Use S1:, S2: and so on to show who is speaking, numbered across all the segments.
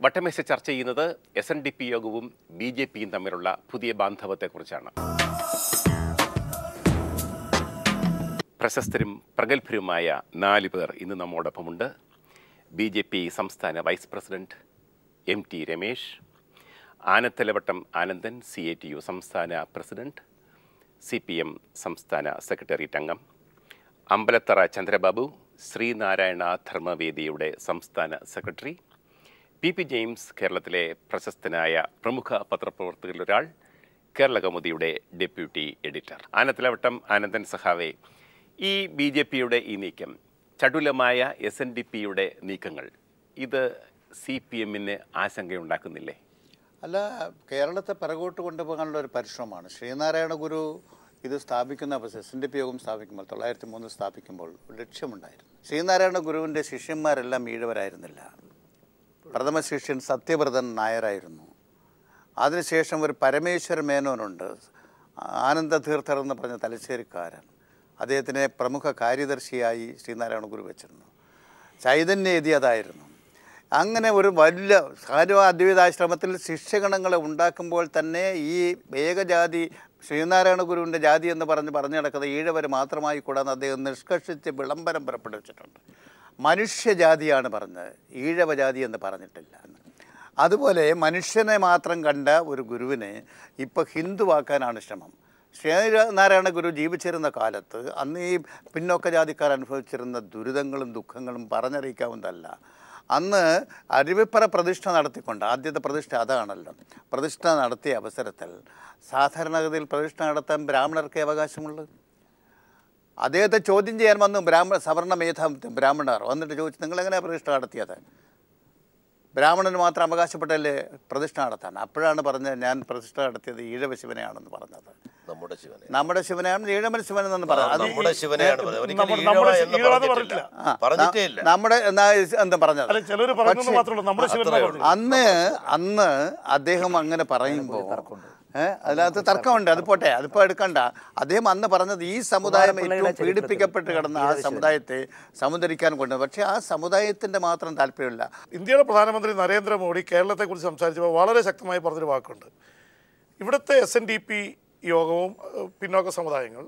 S1: വട്ടമേശ ചർച്ച ചെയ്യുന്നത് S N D P യോഗവും ബി ജെ പിയും തമ്മിലുള്ള പുതിയ ബാന്ധവത്തെക്കുറിച്ചാണ് പ്രശസ്തരും പ്രഗത്ഭരുമായ നാല് പേർ ഇന്ന് നമ്മോടൊപ്പമുണ്ട് ബി ജെ പി സംസ്ഥാന vice president M T Ramesh Anathalavattam Anandan C A T U സംസ്ഥാന പ്രസിഡന്റ് സി പി എം സംസ്ഥാന സെക്രട്ടേറിയറ്റ് അംഗം അമ്പലത്തറ ചന്ദ്രബാബു ശ്രീനാരായണ ധർമ്മവേദിയുടെ സംസ്ഥാന സെക്രട്ടറി പി പി ജെയിംസ് കേരളത്തിലെ പ്രശസ്തനായ പ്രമുഖ പത്രപ്രവർത്തകരിൽ ഒരാൾ കേരള കൗമുദിയുടെ ഡെപ്യൂട്ടി എഡിറ്റർ ആനത്തലവട്ടം ആനന്ദൻ സഹാവെ ഈ ബി ജെ പിയുടെ ഈ നീക്കം ചടുലമായ എസ് എൻ ഡി പിയുടെ നീക്കങ്ങൾ ഇത് സി പി എമ്മിന് ആശങ്കയുണ്ടാക്കുന്നില്ലേ
S2: അല്ല കേരളത്തെ പിറകോട്ട് കൊണ്ടുപോകാനുള്ള ഒരു പരിശ്രമമാണ് ശ്രീനാരായണ ഗുരു ഇത് സ്ഥാപിക്കുന്ന എസ് എൻ ഡി പി യോഗം സ്ഥാപിക്കുമ്പോൾ തൊള്ളായിരത്തി മൂന്ന് സ്ഥാപിക്കുമ്പോൾ ഒരു ലക്ഷ്യമുണ്ടായിരുന്നു ശ്രീനാരായണ ഗുരുവിൻ്റെ ശിഷ്യന്മാരെല്ലാം ഈഴവരായിരുന്നില്ല പ്രഥമ ശിഷ്യൻ സത്യവ്രതൻ നായരായിരുന്നു അതിനുശേഷം ഒരു പരമേശ്വര മേനോനുണ്ട് ആനന്ദതീർത്ഥർ എന്ന് പറഞ്ഞ തലശ്ശേരിക്കാരൻ അദ്ദേഹത്തിനെ പ്രമുഖ കാര്യദർശിയായി ശ്രീനാരായണ ഗുരു വെച്ചിരുന്നു ചൈതന്യ അതായിരുന്നു അങ്ങനെ ഒരു വലിയ സാരവ അദ്വൈതാശ്രമത്തിൽ ശിഷ്യഗണങ്ങളെ ഉണ്ടാക്കുമ്പോൾ തന്നെ ഈ ഏകജാതി ശ്രീനാരായണ ഗുരുവിൻ്റെ ജാതി എന്ന് പറഞ്ഞ് പറഞ്ഞു നടക്കുന്ന ഈഴവർ മാത്രമായി കൂടാന്ന് അദ്ദേഹം നിഷ്കർഷിച്ച് വിളംബരം പുറപ്പെടുവിച്ചിട്ടുണ്ട് മനുഷ്യജാതിയാണ് പറഞ്ഞത് ഈഴവജാതി എന്ന് പറഞ്ഞിട്ടില്ല അതുപോലെ മനുഷ്യനെ മാത്രം കണ്ട ഒരു ഗുരുവിനെ ഇപ്പോൾ ഹിന്ദുവാക്കാനാണ് ശ്രമം ശ്രീനാരായണ ഗുരു ജീവിച്ചിരുന്ന കാലത്ത് അന്ന് ഈ പിന്നോക്ക ജാതിക്കാർ അനുഭവിച്ചിരുന്ന ദുരിതങ്ങളും ദുഃഖങ്ങളും പറഞ്ഞറിയിക്കാവുന്നതല്ല അന്ന് അരുവിപ്പറ പ്രതിഷ്ഠ നടത്തിക്കൊണ്ട് ആദ്യത്തെ പ്രതിഷ്ഠ അതാണല്ലോ പ്രതിഷ്ഠ നടത്തിയ അവസരത്തിൽ സാധാരണഗതിയിൽ പ്രതിഷ്ഠ നടത്താൻ ബ്രാഹ്മണർക്കേ അവകാശമുള്ളൂ അദ്ദേഹത്തെ ചോദ്യം ചെയ്യാൻ വന്നു ബ്രാഹ്മണ സവർണ മേധാവിത്വം ബ്രാഹ്മണർ വന്നിട്ട് ചോദിച്ചു നിങ്ങളെങ്ങനെയാണ് പ്രതിഷ്ഠ നടത്തിയത് ബ്രാഹ്മണന് മാത്രം അവകാശപ്പെട്ടല്ലേ പ്രതിഷ്ഠ നടത്താൻ അപ്പോഴാണ് പറഞ്ഞത് ഞാൻ പ്രതിഷ്ഠ നടത്തിയത് ഈഴവ ശിവനെയാണെന്ന് പറഞ്ഞത്
S3: നമ്മുടെ ശിവനെ
S2: നമ്മുടെ ശിവനാണ് ഈഴവൻ ശിവൻ എന്ന് പറഞ്ഞത് അത്
S3: നമ്മുടെ ശിവനെയാണ് പറഞ്ഞത്. ഒരിക്കലും
S4: നമ്മുടെ-
S3: ഈഴവ
S4: നമ്മുടെ
S3: എന്ന്
S4: ഈഴവ എന്ന്
S3: പറഞ്ഞിട്ടില്ല.
S2: ആ,
S3: പറഞ്ഞിട്ടേ ഇല്ല
S2: നമ്മുടെ എന്നാ എന്താ പറഞ്ഞത്
S4: അല്ല ചിലർ പറയുന്നത് മാത്രമേ ഉള്ളൂ നമ്മുടെ ശിവൻ
S3: അത്രേ
S4: പറഞ്ഞു
S2: അന്ന് അന്ന് അദ്ദേഹം അങ്ങനെ പറയുമ്പോൾ ഏഹ് അതിനകത്ത് തർക്കമുണ്ട് അത് പോട്ടെ അതിപ്പോൾ എടുക്കണ്ട അദ്ദേഹം അന്ന് പറഞ്ഞത് ഈ സമുദായം ഏറ്റവും പീഡിപ്പിക്കപ്പെട്ട് കിടന്ന ആ സമുദായത്തെ സമുദരിക്കാൻ കൊണ്ട് പക്ഷേ ആ സമുദായത്തിന്റെ മാത്രം താല്പര്യമില്ല
S4: ഇന്ത്യയുടെ പ്രധാനമന്ത്രി നരേന്ദ്രമോദി കേരളത്തെക്കുറിച്ച് സംസാരിച്ചപ്പോൾ വളരെ ശക്തമായി പറഞ്ഞൊരു വാക്കുണ്ട് ഇവിടുത്തെ എസ് എൻ ഡി പി യോഗവും ഏഹ്, പിന്നോക്ക സമുദായങ്ങൾ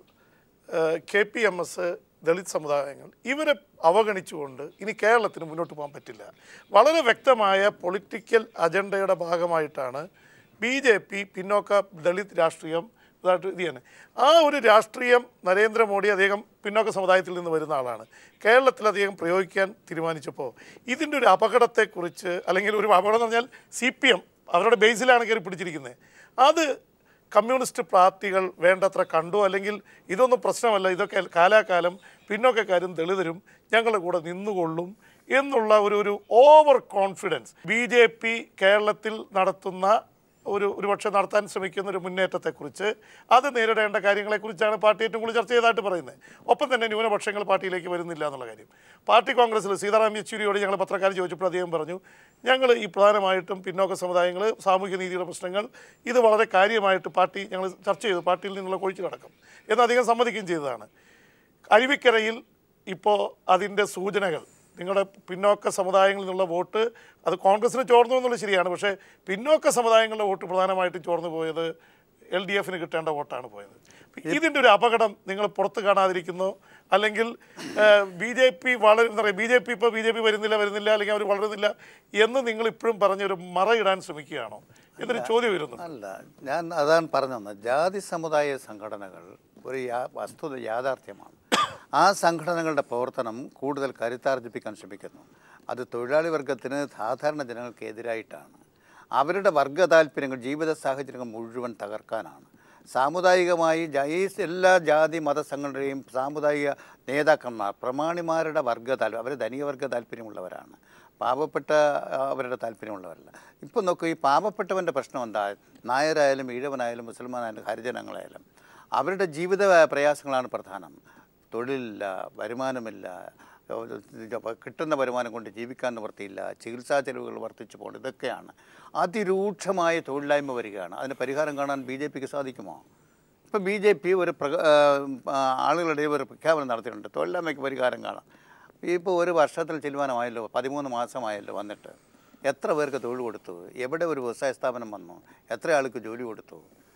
S4: K P M S Dalit സമുദായങ്ങൾ ഇവരെ അവഗണിച്ചുകൊണ്ട് ഇനി കേരളത്തിന് മുന്നോട്ട് പോകാൻ പറ്റില്ല വളരെ വ്യക്തമായ പൊളിറ്റിക്കൽ അജണ്ടയുടെ ഭാഗമായിട്ടാണ് ബി ജെ പി പിന്നോക്ക ദളിത് രാഷ്ട്രീയം ഇതായിട്ട് ഇത് ചെയ്യുന്നത് ആ ഒരു രാഷ്ട്രീയം നരേന്ദ്രമോദി അദ്ദേഹം പിന്നോക്ക സമുദായത്തിൽ നിന്ന് വരുന്ന ആളാണ് കേരളത്തിൽ അദ്ദേഹം പ്രയോഗിക്കാൻ തീരുമാനിച്ചപ്പോൾ ഇതിൻ്റെ ഒരു അപകടത്തെക്കുറിച്ച് അല്ലെങ്കിൽ ഒരു അപകടം എന്ന് പറഞ്ഞാൽ സി പി എം അവരുടെ ബേസിലാണ് കയറി പിടിച്ചിരിക്കുന്നത് അത് കമ്മ്യൂണിസ്റ്റ് പാർട്ടികൾ വേണ്ടത്ര കണ്ടു അല്ലെങ്കിൽ ഇതൊന്നും പ്രശ്നമല്ല ഇതൊക്കെ കാലാകാലം പിന്നോക്കക്കാരും ദളിതരും ഞങ്ങളുടെ കൂടെ നിന്നുകൊള്ളും എന്നുള്ള ഒരു ഒരു over confidence B J P കേരളത്തിൽ നടത്തുന്ന ഒരു ഒരുപക്ഷെ നടത്താൻ ശ്രമിക്കുന്ന ഒരു മുന്നേറ്റത്തെക്കുറിച്ച് അത് നേരിടേണ്ട കാര്യങ്ങളെക്കുറിച്ചാണ് പാർട്ടി ഏറ്റവും കൂടുതൽ ചർച്ച ചെയ്തതായിട്ട് പറയുന്നത് ഒപ്പം തന്നെ ന്യൂനപക്ഷങ്ങൾ പാർട്ടിയിലേക്ക് വരുന്നില്ല എന്നുള്ള കാര്യം പാർട്ടി കോൺഗ്രസ്സിൽ സീതാറാം യെച്ചൂരിയോട് ഞങ്ങൾ പത്രക്കാർ ചോദിച്ചപ്പോൾ അദ്ദേഹം പറഞ്ഞു ഞങ്ങൾ ഈ പ്രധാനമായിട്ടും പിന്നോക്ക സമുദായങ്ങൾ സാമൂഹ്യ നീതിയുടെ പ്രശ്നങ്ങൾ ഇത് വളരെ കാര്യമായിട്ട് പാർട്ടി ഞങ്ങൾ ചർച്ച ചെയ്തു പാർട്ടിയിൽ നിന്നുള്ള കൊഴിച്ചു കടക്കും എന്ന് അധികം സമ്മതിക്കുകയും ചെയ്തതാണ് അരുവിക്കരയിൽ ഇപ്പോൾ അതിൻ്റെ സൂചനകൾ നിങ്ങളുടെ പിന്നോക്ക സമുദായങ്ങളിൽ നിന്നുള്ള വോട്ട് അത് കോൺഗ്രസിന് ചോർന്നു എന്നുള്ളത് ശരിയാണ് പക്ഷേ പിന്നോക്ക സമുദായങ്ങളുടെ വോട്ട് പ്രധാനമായിട്ടും ചോർന്നു പോയത് എൽ ഡി എഫിന് കിട്ടേണ്ട വോട്ടാണ് പോയത് ഇതിൻ്റെ ഒരു അപകടം നിങ്ങൾ പുറത്ത് കാണാതിരിക്കുന്നു അല്ലെങ്കിൽ ബി ജെ പി വളരെ എന്താ പറയുക ബി ജെ പി ഇപ്പോൾ ബി ജെ പി വരുന്നില്ല വരുന്നില്ല അല്ലെങ്കിൽ അവർ വളരുന്നില്ല എന്ന് നിങ്ങൾ ഇപ്പോഴും പറഞ്ഞൊരു മറയിടാൻ ശ്രമിക്കുകയാണോ എന്നൊരു ചോദ്യം വരുന്നു
S2: അല്ല ഞാൻ അതാണ് പറഞ്ഞത് ജാതി സമുദായ സംഘടനകൾ ഒരു യാ വസ്തുത യാഥാർത്ഥ്യമാണ് ആ സംഘടനകളുടെ പ്രവർത്തനം കൂടുതൽ കരുത്താർജിപ്പിക്കാൻ ശ്രമിക്കുന്നു അത് തൊഴിലാളി വർഗത്തിന് സാധാരണ ജനങ്ങൾക്ക് എതിരായിട്ടാണ് അവരുടെ വർഗ താല്പര്യങ്ങൾ ജീവിത സാഹചര്യങ്ങൾ മുഴുവൻ തകർക്കാനാണ് സാമുദായികമായി ജ- ഈ എല്ലാ ജാതി മതസംഘടനയും സാമുദായിക നേതാക്കന്മാർ പ്രമാണിമാരുടെ വർഗ താല്പര്യം അവർ ധനികവർഗ താല്പര്യമുള്ളവരാണ് പാവപ്പെട്ട ആ, അവരുടെ താല്പര്യമുള്ളവരല്ല ഇപ്പം നോക്കൂ ഈ പാവപ്പെട്ടവൻ്റെ പ്രശ്നം എന്താ നായരായാലും ഈഴവനായാലും മുസൽമാനായാലും ഹരിജനങ്ങളായാലും അവരുടെ ജീവിത പ്രയാസങ്ങളാണ് പ്രധാനം തൊഴിലില്ല വരുമാനമില്ല കിട്ടുന്ന വരുമാനം കൊണ്ട് ജീവിക്കാൻ നിവൃത്തിയില്ല ചികിത്സാ ചെലവുകൾ വർദ്ധിച്ചു പോകുന്നു ഇതൊക്കെയാണ് അതിരൂക്ഷമായ തൊഴിലില്ലായ്മ വരികയാണ് അതിന് പരിഹാരം കാണാൻ ബി ജെ പിക്ക് സാധിക്കുമോ ഇപ്പോൾ ബി ജെ പി ഒരു പ്രക ആ, ആളുകളുടെ ഒരു പ്രഖ്യാപനം നടത്തിയിട്ടുണ്ട് തൊഴിലില്ലായ്മയ്ക്ക് പരിഹാരം കാണാം ഇപ്പോൾ ഒരു വർഷത്തിൽ ചെല്ലുവാനമായല്ലോ പതിമൂന്ന് മാസമായല്ലോ വന്നിട്ട് എത്ര പേർക്ക് തൊഴിൽ കൊടുത്തു എവിടെ ഒരു വ്യവസായ സ്ഥാപനം വന്നു എത്ര ആൾക്ക് ജോലി കൊടുത്തു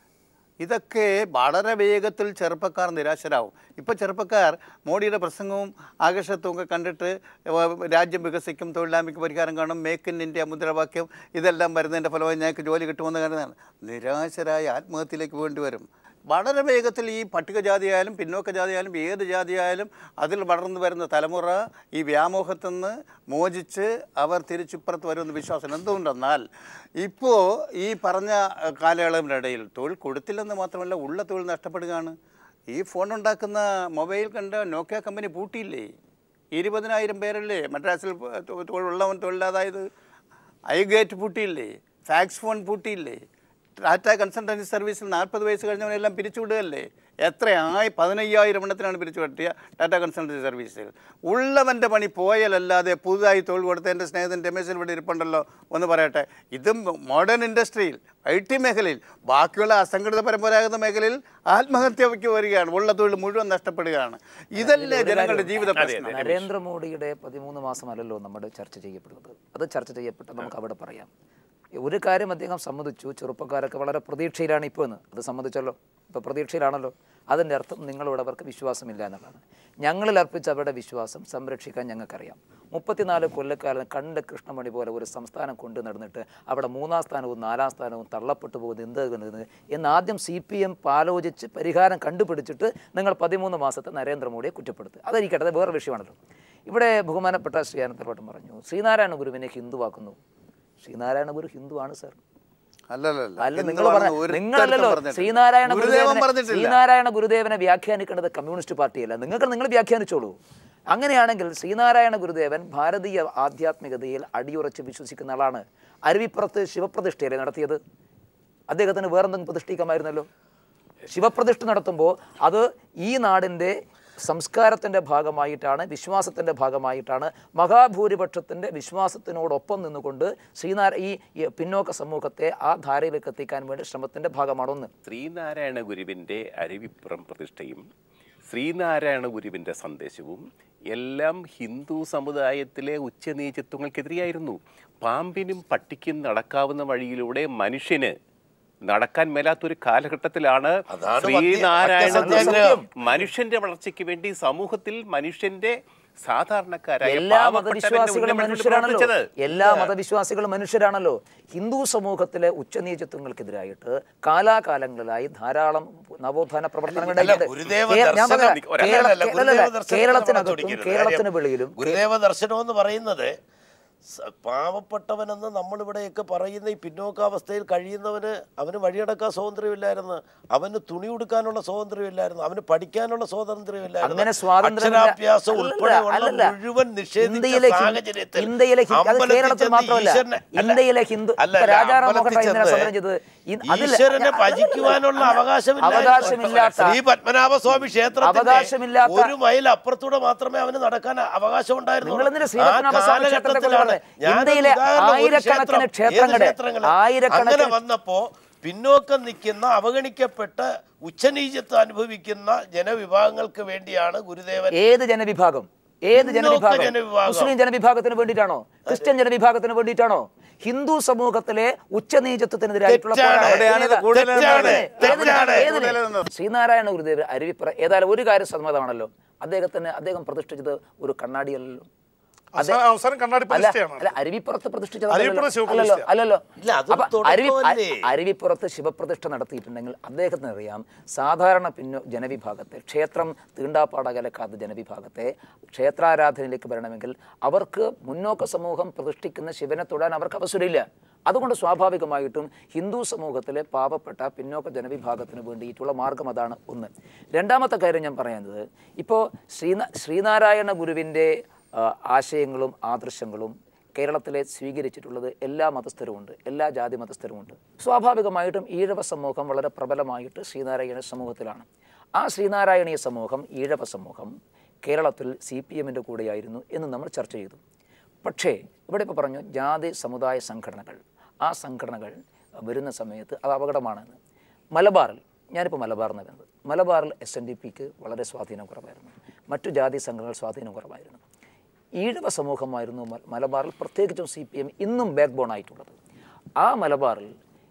S2: ഇതൊക്കെ വളരെ വേഗത്തിൽ ചെറുപ്പക്കാർ നിരാശരാകും ഇപ്പോൾ ചെറുപ്പക്കാർ മോഡിയുടെ പ്രസംഗവും ആകർഷത്വവും ഒക്കെ കണ്ടിട്ട് വ- രാജ്യം വികസിക്കും തൊഴിലായ്മയ്ക്ക് പരിഹാരം കാണും മേക്ക് ഇൻ ഇന്ത്യ മുദ്രാവാക്യം ഇതെല്ലാം വരുന്നതിൻ്റെ ഫലമായി ഞങ്ങൾക്ക് ജോലി കിട്ടുമെന്ന് കരുതുന്നതാണ് നിരാശരായ ആത്മഹത്യയിലേക്ക് വേണ്ടി വരും വളരെ വേഗത്തിൽ ഈ പട്ടികജാതിയായാലും പിന്നോക്ക ജാതിയായാലും ഏത് ജാതിയായാലും അതിൽ വളർന്നു വരുന്ന തലമുറ ഈ വ്യാമോഹത്തിൽ നിന്ന് മോചിച്ച് അവർ തിരിച്ചിപ്പുറത്ത് വരുമെന്ന് വിശ്വാസം എന്തുകൊണ്ടെന്നാൽ ഇപ്പോൾ ഈ പറഞ്ഞ അഹ്, കാലയളവിനിടയിൽ തൊഴിൽ കൊടുത്തില്ലെന്ന് മാത്രമല്ല ഉള്ള തൊഴിൽ നഷ്ടപ്പെടുകയാണ് ഈ ഫോൺ ഉണ്ടാക്കുന്ന മൊബൈൽ കണ്ട നോക്കിയ കമ്പനി പൂട്ടിയില്ലേ ഇരുപതിനായിരം പേരല്ലേ മദ്രാസിൽ തൊ- തൊഴിലുള്ളവൻ തൊഴിലാതായത് ഐ ഗേറ്റ് പൂട്ടിയില്ലേ ഫാക്സ് ഫോൺ പൂട്ടിയില്ലേ ടാറ്റ കൺസൾട്ടൻസി സർവീസിൽ നാൽപ്പത് വയസ്സ് കഴിഞ്ഞവനെല്ലാം പിരിച്ചുവിടുകയല്ലേ എത്രയായി പതിനയ്യായിരം എണ്ണത്തിനാണ് പിരിച്ചു വിട്ടിയ ടാറ്റ കൺസൾട്ടൻസി സർവീസിൽ ഉള്ളവൻ്റെ പണി പോയാലല്ലാതെ പുതുതായി തൊഴിൽ കൊടുത്ത എൻ്റെ സ്നേഹിതൻ രമേശൻ ഇവിടെ ഇരിപ്പുണ്ടല്ലോ ഒന്ന് പറയട്ടെ ഇതും മോഡേൺ ഇൻഡസ്ട്രിയിൽ ഐ ടി മേഖലയിൽ ബാക്കിയുള്ള അസംഘടിത പരമ്പരാഗത മേഖലയിൽ ആത്മഹത്യയ്ക്ക് വരികയാണ് ഉള്ള തൊഴിൽ മുഴുവൻ നഷ്ടപ്പെടുകയാണ് ഇതല്ലേ ജനങ്ങളുടെ ജീവിത പ്രശ്നം
S5: നരേന്ദ്രമോദിയുടെ പതിമൂന്ന് മാസമല്ലല്ലോ നമ്മുടെ ചർച്ച ചെയ്യപ്പെടുന്നത് അത് ചർച്ച ചെയ്യപ്പെട്ട നമുക്ക് അവിടെ പറയാം ഒരു കാര്യം അദ്ദേഹം സമ്മതിച്ചു ചെറുപ്പക്കാരൊക്കെ വളരെ പ്രതീക്ഷയിലാണ് ഇപ്പോൾ എന്ന് അത് സമ്മതിച്ചല്ലോ ഇപ്പോൾ പ്രതീക്ഷയിലാണല്ലോ അതിൻ്റെ അർത്ഥം നിങ്ങളോട് അവർക്ക് വിശ്വാസമില്ല എന്നുള്ളതാണ് ഞങ്ങളിൽ അർപ്പിച്ച അവരുടെ വിശ്വാസം സംരക്ഷിക്കാൻ ഞങ്ങൾക്കറിയാം മുപ്പത്തിനാല് കൊല്ലക്കാലം കണ്ട് കൃഷ്ണമണി പോലെ ഒരു സംസ്ഥാനം കൊണ്ടു നടന്നിട്ട് അവിടെ മൂന്നാം സ്ഥാനവും നാലാം സ്ഥാനവും തള്ളപ്പെട്ടു പോകുന്നത് എന്ത് കണ്ടത് എന്ന് ആദ്യം സി പി എം ആലോചിച്ച് പരിഹാരം കണ്ടുപിടിച്ചിട്ട് നിങ്ങൾ പതിമൂന്ന് മാസത്തെ നരേന്ദ്രമോദിയെ കുറ്റപ്പെടുത്തുക അതായിരിക്കട്ടെ അത് വേറെ വിഷയമാണല്ലോ ഇവിടെ ബഹുമാനപ്പെട്ട ശ്രീ അനന്തപട്ടം പറഞ്ഞു ശ്രീനാരായണ ഗുരുവിനെ ഹിന്ദുവാക്കുന്നു ശ്രീനാരായണ ഗുരു ഹിന്ദുവാണ് സർ
S2: അല്ലല്ലല്ല
S5: അല്ല നിങ്ങൾ
S2: ഹിന്ദുവാണെന്ന്
S5: പറഞ്ഞ
S2: ഒരിടത്തും
S5: നിങ്ങളല്ലല്ലോ
S2: പറഞ്ഞിട്ടില്ല.
S5: ശ്രീനാരായണ
S2: ഗുരുദേവൻ
S5: ഗുരുദേവനെ
S2: പറഞ്ഞിട്ടില്ല
S5: ശ്രീനാരായണ ഗുരുദേവനെ വ്യാഖ്യാനിക്കേണ്ടത് കമ്മ്യൂണിസ്റ്റ് പാർട്ടിയല്ല നിങ്ങൾക്ക് നിങ്ങൾ വ്യാഖ്യാനിച്ചോളൂ അങ്ങനെയാണെങ്കിൽ ശ്രീനാരായണ ഗുരുദേവൻ ഭാരതീയ ആധ്യാത്മികതയിൽ അടിയുറച്ച് വിശ്വസിക്കുന്ന ആളാണ് അരുവിപ്പുറത്ത് ശിവപ്രതിഷ്ഠയല്ലേ നടത്തിയത് അദ്ദേഹത്തിന് വേറെന്തെങ്കിലും പ്രതിഷ്ഠിക്കാമായിരുന്നല്ലോ ശിവപ്രതിഷ്ഠ നടത്തുമ്പോൾ അത് ഈ നാടിൻ്റെ സംസ്കാരത്തിൻ്റെ ഭാഗമായിട്ടാണ് വിശ്വാസത്തിൻ്റെ ഭാഗമായിട്ടാണ് മഹാഭൂരിപക്ഷത്തിൻ്റെ വിശ്വാസത്തിനോടൊപ്പം നിന്നുകൊണ്ട് ശ്രീനാര ഈ ഈ പിന്നോക്ക സമൂഹത്തെ ആ ധാരയിലേക്ക് എത്തിക്കാൻ വേണ്ടി ശ്രമത്തിൻ്റെ ഭാഗമാണൊന്ന്
S1: ശ്രീനാരായണ ഗുരുവിൻ്റെ അരുവിപ്പുറം പ്രതിഷ്ഠയും ശ്രീനാരായണ ഗുരുവിൻ്റെ സന്ദേശവും എല്ലാം ഹിന്ദു സമുദായത്തിലെ ഉച്ചനീചത്വങ്ങൾക്കെതിരെയായിരുന്നു പാമ്പിനും പട്ടിക്കും നടക്കാവുന്ന വഴിയിലൂടെ മനുഷ്യന് നടക്കാൻ മേലാത്തൊരു കാലഘട്ടത്തിലാണ്
S3: അതാണ്
S1: ശ്രീനാരായണ
S3: ഭക്തി-
S1: ഗുരു
S3: സത്യാഗ്രഹം.
S1: മനുഷ്യന്റെ വളർച്ചയ്ക്ക് വേണ്ടി സമൂഹത്തിൽ മനുഷ്യന്റെ സാധാരണക്കാരായ
S5: എല്ലാ
S1: പാവപ്പെട്ടവന്റെ
S5: മതവിശ്വാസികളും
S1: ഉന്നമനത്തിന്
S5: മനുഷ്യരാണല്ലോ
S1: പ്രവർത്തിച്ചത്.
S5: എല്ലാ മതവിശ്വാസികളും മനുഷ്യരാണല്ലോ ഹിന്ദു സമൂഹത്തിലെ ഉച്ചനീചത്വങ്ങൾക്കെതിരായിട്ട് കാലാകാലങ്ങളിലായി ധാരാളം നവോത്ഥാന പ്രവർത്തനങ്ങൾ
S3: അല്ല,
S5: ഉണ്ടായിട്ടുണ്ട്.
S3: ഗുരുദേവ
S5: കേ- ഞാൻ
S3: ദർശനം-
S5: പറയാം,
S3: അല്ല,
S5: കേരള-
S3: അല്ല,
S5: അല്ലല്ല,
S3: ഗുരുദേവ ദർശനത്തെ
S5: കേരളത്തിനകത്തും
S3: വളച്ചൊടിക്കരുത്.
S5: കേരളത്തിന്
S3: കാര്യം
S5: വെളിയിലും
S3: ഗുരുദേവ ദർശനം എന്ന് പറയുന്നത് സ- പാവപ്പെട്ടവനെന്ന് നമ്മളിവിടെയൊക്കെ പറയുന്ന ഈ പിന്നോക്കാവസ്ഥയിൽ കഴിയുന്നവന് അവന് വഴിയടക്കാൻ സ്വാതന്ത്ര്യമില്ലായിരുന്നു അവന് തുണി ഉടുക്കാനുള്ള സ്വാതന്ത്ര്യമില്ലായിരുന്നു അവന് പഠിക്കാനുള്ള സ്വാതന്ത്ര്യമില്ലായിരുന്നു
S5: അങ്ങനെ സ്വാതന്ത്ര്യമില്ല.
S3: അക്ഷരാഭ്യാസം
S5: അല്ലല്ല,
S3: ഉൾപ്പെടെയുള്ള
S5: അല്ലല്ല.
S3: മുഴുവൻ നിഷേധിച്ച
S5: ഇന്ത്യയിലെ ഹി-
S3: സാഹചര്യത്തിൽ
S5: ഇന്ത്യയിലെ ഹി- അത്
S3: അമ്പലത്തിൽ
S5: കേരളത്തിൽ
S3: ചെന്ന്
S5: മാത്രമല്ല
S3: ഈശ്വരനെ- അല്ല,
S5: ഇന്ത്യയിലെ ഹിന്ദു
S3: അല്ല,
S5: ഇപ്പൊ
S3: അല്ല,
S5: രാജാറാം മോഹൻ
S3: അമ്പലത്തിൽ
S5: റോയ് എന്തിനാ
S3: ചെന്ന്
S5: സമരം ചെയ്തത് ഇ- അതിൽ-
S3: ഈശ്വരനെ
S5: അല്ല,
S3: ഭജിക്കുവാനുള്ള
S5: അല്ല,
S3: അവകാശമില്ല
S5: അവകാശമില്ലാത്ത
S3: ശ്രീ പത്മനാഭസ്വാമി ക്ഷേത്രത്തിന്റെ
S5: അവകാശമില്ലാത്ത-
S3: ഒരു മൈൽ അപ്പുറത്തൂടെ മാത്രമേ അവന് നടക്കാൻ അവകാശം ഉണ്ടായിരുന്നുള്ളൂ.
S5: നിങ്ങളെന്തിനാ ശ്രീ
S3: ആ
S5: പത്മനാഭസ്വാമി ക്ഷേത്രത്തെ കുറിച്ച്
S3: കാലഘട്ടത്തിലാണ്
S5: പറഞ്ഞത്?
S3: ഞാനൊരു
S5: ഇന്ത്യയിലെ
S3: ഉദാഹരണം, ഒരു
S5: ആയിരക്കണക്കിന്
S3: ക്ഷേത്രം,
S5: ക്ഷേത്രങ്ങളെ-
S3: ഏത് ക്ഷേത്രങ്ങള്?
S5: ആയിരക്കണക്കിന്
S3: അങ്ങനെ വന്നപ്പോ പിന്നോക്കം നിൽക്കുന്ന അവഗണിക്കപ്പെട്ട ഉച്ചനീചത്വം അനുഭവിക്കുന്ന ജനവിഭാഗങ്ങൾക്ക് വേണ്ടിയാണ് ഗുരുദേവൻ
S5: ഏത് ജനവിഭാഗം ഏത്
S3: പിന്നോക്ക
S5: ജനവിഭാഗം
S3: ജനവിഭാഗം.
S5: മുസ്ലിം ജനവിഭാഗത്തിന് വേണ്ടിയിട്ടാണോ ക്രിസ്ത്യൻ ജനവിഭാഗത്തിന് വേണ്ടിയിട്ടാണോ ഹിന്ദു സമൂഹത്തിലെ ഉച്ചനീചത്വത്തിനെതിരായിട്ടുള്ള
S3: തെറ്റാണ്.
S5: പോരാട്ടം.
S2: അവിടെയാണ് ഇത്
S5: ഏതാ?
S2: കൂടുതൽ
S5: തെറ്റാണ്.
S3: നിന്നത്.
S5: ഏതിന്?
S3: തെറ്റാണ്.
S5: ഏതിന്?
S2: കൂടുതൽ
S5: ശ്രീനാരായണ ഗുരുദേവർ അരുവിപ്പുറ ഏതായാലും ഒരു കാര്യം സമ്മതമാണല്ലോ അദ്ദേഹത്തിന് അദ്ദേഹം പ്രതിഷ്ഠിച്ചത് ഒരു കണ്ണാടിയല്ലല്ലോ
S4: അവസാനം അവസാനം കണ്ണാടി
S5: അല്ല
S4: പ്രതിഷ്ഠയാണ്
S5: അല്ല അരുവിപ്പുറത്ത് പ്രതിഷ്ഠിച്ചത്
S4: അരുവിപ്പുറത്ത്
S5: അല്ലല്ലോ
S4: ശിവപ്രതിഷ്ഠ.
S5: അല്ലല്ലോ
S3: ഇല്ല, അതും
S5: അപ്പൊ അരുവി
S3: തുടക്കമല്ലേ?
S5: അ- അരുവിപ്പുറത്ത് ശിവപ്രതിഷ്ഠ നടത്തിയിട്ടുണ്ടെങ്കിൽ അദ്ദേഹത്തിന് അറിയാം സാധാരണ പിന്നോ ജനവിഭാഗത്തെ ക്ഷേത്രം തീണ്ടാപ്പാടകലക്കാത്ത ജനവിഭാഗത്തെ ക്ഷേത്രാരാധനയിലേക്ക് വരണമെങ്കിൽ അവർക്ക് മുന്നോക്ക സമൂഹം പ്രതിഷ്ഠിക്കുന്ന ശിവനെ തൊടാൻ അവർക്ക് അവസരമില്ല അതുകൊണ്ട് സ്വാഭാവികമായിട്ടും ഹിന്ദു സമൂഹത്തിലെ പാവപ്പെട്ട പിന്നോക്ക ജനവിഭാഗത്തിന് വേണ്ടിയിട്ടുള്ള മാർഗം അതാണ് ഒന്ന് രണ്ടാമത്തെ കാര്യം ഞാൻ പറയുന്നത് ഇപ്പോൾ ശ്രീനാ ശ്രീനാരായണ ഗുരുവിൻ്റെ ആ, ആശയങ്ങളും ആദർശങ്ങളും കേരളത്തിലെ സ്വീകരിച്ചിട്ടുള്ളത് എല്ലാ മതസ്ഥരുമുണ്ട് എല്ലാ ജാതി മതസ്ഥരുമുണ്ട് സ്വാഭാവികമായിട്ടും ഈഴവ സമൂഹം വളരെ പ്രബലമായിട്ട് ശ്രീനാരായണ സമൂഹത്തിലാണ് ആ ശ്രീനാരായണീയ സമൂഹം ഈഴവ സമൂഹം കേരളത്തിൽ സി പി എമ്മിൻ്റെ കൂടെയായിരുന്നു എന്ന് നമ്മൾ ചർച്ച ചെയ്തു പക്ഷേ ഇവിടെ ഇപ്പോൾ പറഞ്ഞു ജാതി സമുദായ സംഘടനകൾ ആ സംഘടനകൾ വരുന്ന സമയത്ത് അത് അപകടമാണെന്ന് മലബാറിൽ ഞാനിപ്പോൾ മലബാറിൽ നിന്ന് വരുന്നത് മലബാറിൽ എസ് എൻ ഡി പിക്ക് വളരെ സ്വാധീനം കുറവായിരുന്നു മറ്റു ജാതി സംഘടനകൾ സ്വാധീനം കുറവായിരുന്നു ഈഴവ സമൂഹമായിരുന്നു മ- മലബാറിൽ പ്രത്യേകിച്ചും സി പി എം ഇന്നും ബാക്ക് ബോൺ ആയിട്ടുള്ളത് ആ മലബാറിൽ